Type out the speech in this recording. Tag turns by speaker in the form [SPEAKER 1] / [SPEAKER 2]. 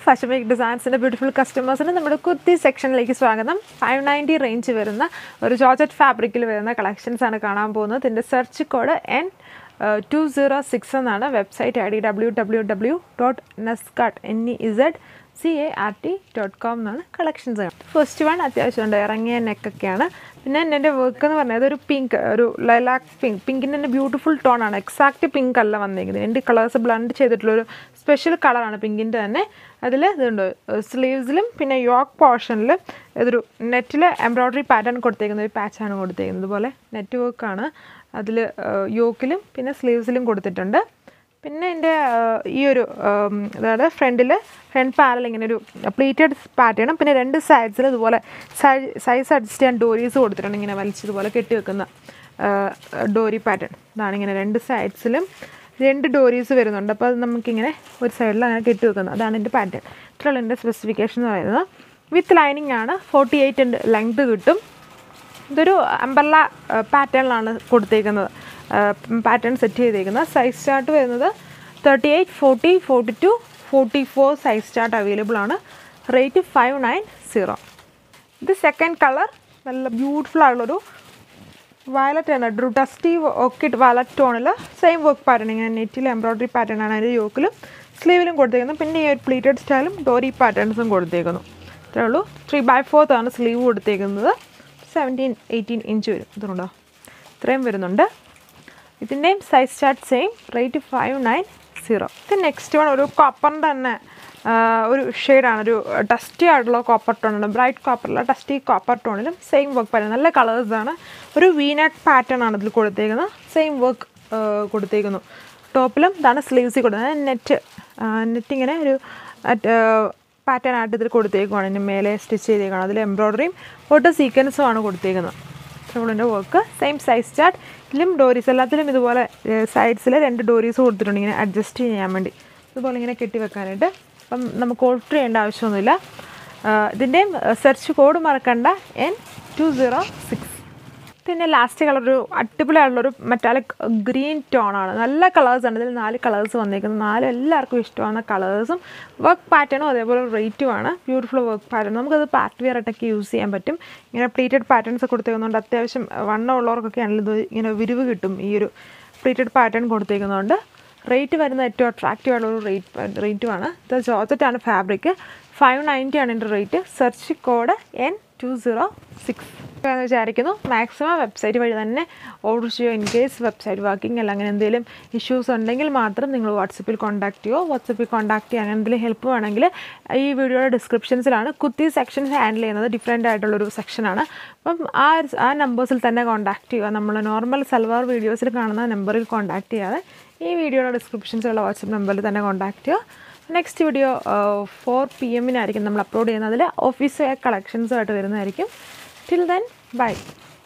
[SPEAKER 1] fashion week ഡിസൈൻസിൻ്റെ beautiful കസ്റ്റമേഴ്സിന് നമ്മുടെ കുർത്തി സെക്ഷനിലേക്ക് സ്വാഗതം ഫൈവ് നയൻറ്റി റേഞ്ച് വരുന്ന ഒരു ജോർജറ്റ് ഫാബ്രിക്കിൽ വരുന്ന കളക്ഷൻസ് ആണ് കാണാൻ പോകുന്നത് ഇതിൻ്റെ search code N two zero six എന്നാണ് website I D W W W dot Nezcart N E Z C A R T dot com എന്നാണ് കളക്ഷൻസ് ഫസ്റ്റ് വൺ അത്യാവശ്യമുണ്ട് ഇറങ്ങിയ നെക്കൊക്കെയാണ് പിന്നെ എൻ്റെ വർക്ക് എന്ന് പറഞ്ഞാൽ ഒരു പിങ്ക് ഒരു ലൈലാക്ക് പിങ്ക് പിങ്കിൻ്റെ തന്നെ ബ്യൂട്ടിഫുൾ ടോൺ ആണ് എക്സാക്റ്റ് പിങ്ക് അല്ല വന്നിരിക്കുന്നത് രണ്ട് കളേഴ്സ് ബ്ലണ്ട് ചെയ്തിട്ടുള്ളൊരു സ്പെഷ്യൽ കളറാണ് പിങ്കിൻ്റെ തന്നെ അതിൽ ഇതുണ്ട് സ്ലീവ്സിലും പിന്നെ യോക്ക് പോർഷനിൽ ഇതൊരു നെറ്റിൽ എംബ്രോയ്ഡറി പാറ്റേൺ കൊടുത്തേക്കുന്ന ഒരു പാച്ചാണ് കൊടുത്തേക്കുന്നത് ഇതുപോലെ നെറ്റ് വർക്കാണ് അതിൽ യോക്കിലും പിന്നെ സ്ലീവ്സിലും കൊടുത്തിട്ടുണ്ട് പിന്നെ എൻ്റെ ഈ ഒരു അതായത് ഫ്രണ്ടിൽ ഫ്രണ്ട് പാനൽ ഇങ്ങനെ ഒരു പ്ലീറ്റഡ് പാറ്റേണും പിന്നെ രണ്ട് സൈഡ്സിൽ ഇതുപോലെ സൈസ് അഡ്ജസ്റ്റ് ചെയ്യാൻ ഡോരീസ് കൊടുത്തിട്ടുണ്ട് ഇങ്ങനെ വലിച്ചതുപോലെ കെട്ടി വെക്കുന്ന ഡോറി പാറ്റേൺ ഇതാണ് ഇങ്ങനെ രണ്ട് സൈഡ്സിലും രണ്ട് ഡോരീസ് വരുന്നുണ്ട് അപ്പോൾ അത് നമുക്കിങ്ങനെ ഒരു സൈഡിൽ അങ്ങനെ കെട്ടി വെക്കുന്നത് അതാണ് എൻ്റെ പാറ്റേൺ ഇത്രയുള്ള എൻ്റെ സ്പെസിഫിക്കേഷൻ എന്ന് പറയുന്നത് വിത്ത് ലൈനിങ് ആണ് ഫോർട്ടി എയ്റ്റ് ലെങ്ത് കിട്ടും ഇതൊരു അമ്പർല പാറ്റേണിലാണ് കൊടുത്തേക്കുന്നത് പാറ്റേൺ സെറ്റ് ചെയ്തേക്കുന്നത് സൈസ് ചാർട്ട് വരുന്നത് thirty eight forty forty two forty four size chart available ആണ് റേറ്റ് ഫൈവ് നയൻ സീറോ ഇത് സെക്കൻഡ് കളർ നല്ല ബ്യൂട്ടിഫുൾ ആയിട്ടുള്ളൊരു വയലറ്റ് ആണ് ഒരു ഡസ്റ്റി ഓക്കിഡ് വയലറ്റ് ടോണിൽ സെയിം വർക്ക് പാറ്റേൺ ഇങ്ങനെ നെറ്റിൽ എംബ്രോയ്ഡറി പാറ്റേൺ ആണ് അതിൻ്റെ യോക്കിലും സ്ലീവിലും കൊടുത്തേക്കുന്നത് പിന്നെ ഈ ഒരു പ്ലീറ്റഡ് സ്റ്റൈലും ഡോറി പാറ്റേൺസും കൊടുത്തേക്കുന്നു ഇത്രേ ഉള്ളൂ ത്രീ ബൈ ഫോർത്ത് ആണ് സ്ലീവ് കൊടുത്തേക്കുന്നത് സെവൻറ്റീൻ എയ്റ്റീൻ ഇഞ്ച് വരും ഇതുണ്ടോ ഇത്രയും വരുന്നുണ്ട് ഇതിൻ്റെയും size chart same rate five nine zero ഇത് നെക്സ്റ്റ് വൺ ഒരു കോപ്പറിൻ്റെ തന്നെ ഒരു ഷെയ്ഡാണ് ഒരു ഡസ്റ്റി ആയിട്ടുള്ള കോപ്പർ ടോണാണ് ബ്രൈറ്റ് കോപ്പറില്ല ഡസ്റ്റി കോപ്പർ ടോണിലും സെയിം വർക്ക് പാറ്റേൺ നല്ല കളേഴ്സാണ് ഒരു വീനട്ട് പാറ്റേൺ ആണ് ഇതിൽ കൊടുത്തേക്കുന്നത് സെയിം വർക്ക് കൊടുത്തേക്കുന്നു ടോപ്പിലും ഇതാണ് സ്ലീവ്സിൽ കൊടുക്കുന്നത് നെറ്റ് നെറ്റ് ഇങ്ങനെ ഒരു പാറ്റേൺ ആയിട്ട് ഇതിൽ കൊടുത്തേക്കുവാണ് ഇതിന് മേലെ സ്റ്റിച്ച് ചെയ്തേക്കാണ് അതിൽ എംബ്രോയ്ഡറിയും ഫോട്ടോ സീക്വൻസും ആണ് കൊടുത്തേക്കുന്നത് നമ്മളിൻ്റെ വർക്ക് സെയിം സൈസ് ചാർട്ട് ഇതിലും ഡോരീസ് എല്ലാത്തിലും ഇതുപോലെ സൈഡ്സിൽ രണ്ട് ഡോരീസ് കൊടുത്തിട്ടുണ്ട് ഇങ്ങനെ അഡ്ജസ്റ്റ് ചെയ്യാൻ വേണ്ടി ഇതുപോലെ ഇങ്ങനെ കെട്ടി വെക്കാനായിട്ട് അപ്പം നമുക്ക് ഓൾട്ടർ ചെയ്യേണ്ട ആവശ്യമൊന്നുമില്ല ഇതിൻ്റെയും സെർച്ച് കോഡ് മറക്കണ്ട എൻ ടു സീറോ സിക്സ് പിന്നെ ലാസ്റ്റ് കളർ ഒരു അടിപൊളിയായിട്ടുള്ളൊരു മെറ്റാലിക് ഗ്രീൻ ടോണാണ് നല്ല കളേഴ്സാണ് ഇതിൽ നാല് കളേഴ്സ് വന്നിരിക്കുന്നത് നാല് എല്ലാവർക്കും ഇഷ്ടമാണ് കളേഴ്സും വർക്ക് പാറ്റേണും അതേപോലെ റേറ്റുമാണ് ബ്യൂട്ടിഫുൾ വർക്ക് പാറ്റേൺ നമുക്കത് പാർട്ടി വെയർ ആയിട്ടൊക്കെ യൂസ് ചെയ്യാൻ പറ്റും ഇങ്ങനെ പ്ലീറ്റഡ് പാറ്റേൺസ് കൊടുത്തേക്കുന്നതുകൊണ്ട് അത്യാവശ്യം വണ്ണം ഉള്ളവർക്കൊക്കെ ആണെങ്കിലും ഇത് ഇങ്ങനെ വിരിവ് കിട്ടും ഈ ഒരു പ്ലീറ്റഡ് പാറ്റേൺ കൊടുത്തേക്കുന്നതുകൊണ്ട് റേറ്റ് വരുന്ന ഏറ്റവും അട്രാക്റ്റീവ് ആയിട്ടുള്ള ഒരു റേറ്റ് റേറ്റുമാണ് ഇത് ജോർജറ്റാണ് ഫാബ്രിക് ഫൈവ് നയൻറ്റി ആണ് എൻ്റെ rate search code N two zero six എന്ന് വിചാരിക്കുന്നു മാക്സിമം വെബ്സൈറ്റ് വഴി തന്നെ ഓർഡർ ചെയ്യുക ഇൻ കേസ് വെബ്സൈറ്റ് വർക്കിംഗ് അല്ല അങ്ങനെ എന്തെങ്കിലും ഇഷ്യൂസ് ഉണ്ടെങ്കിൽ മാത്രം നിങ്ങൾ വാട്സപ്പിൽ കോൺടാക്ട് ചെയ്യുമോ വാട്സപ്പിൽ കോൺടാക്ട് ചെയ്യുക അങ്ങനെ എന്തെങ്കിലും ഹെൽപ്പ് വേണമെങ്കിൽ ഈ വീഡിയോയുടെ ഡിസ്ക്രിപ്ഷൻസിലാണ് കുത്തി സെക്ഷൻസ് ഹാൻഡിൽ ചെയ്യുന്നത് ഡിഫറെൻ്റ് ആയിട്ടുള്ളൊരു സെക്ഷനാണ് അപ്പം ആ ആ നമ്പേഴ്സിൽ തന്നെ കോൺടാക്ട് ചെയ്യുക നമ്മൾ നോർമൽ സൽവാർ വീഡിയോസിൽ കാണുന്ന നമ്പറിൽ കോൺടാക്ട് ചെയ്യാതെ ഈ വീഡിയോയുടെ ഡിസ്ക്രിപ്ഷൻസിലുള്ള വാട്സപ്പ് നമ്പറിൽ തന്നെ കോൺടാക്ട് ചെയ്യുക നെക്സ്റ്റ് വീഡിയോ ഫോർ പി എമ്മിനായിരിക്കും നമ്മൾ അപ്ലോഡ് ചെയ്യുന്നത് അതിൽ ഓഫീസ് കളക്ഷൻസുമായിട്ട് വരുന്നതായിരിക്കും ടിൽ ദെൻ ബൈ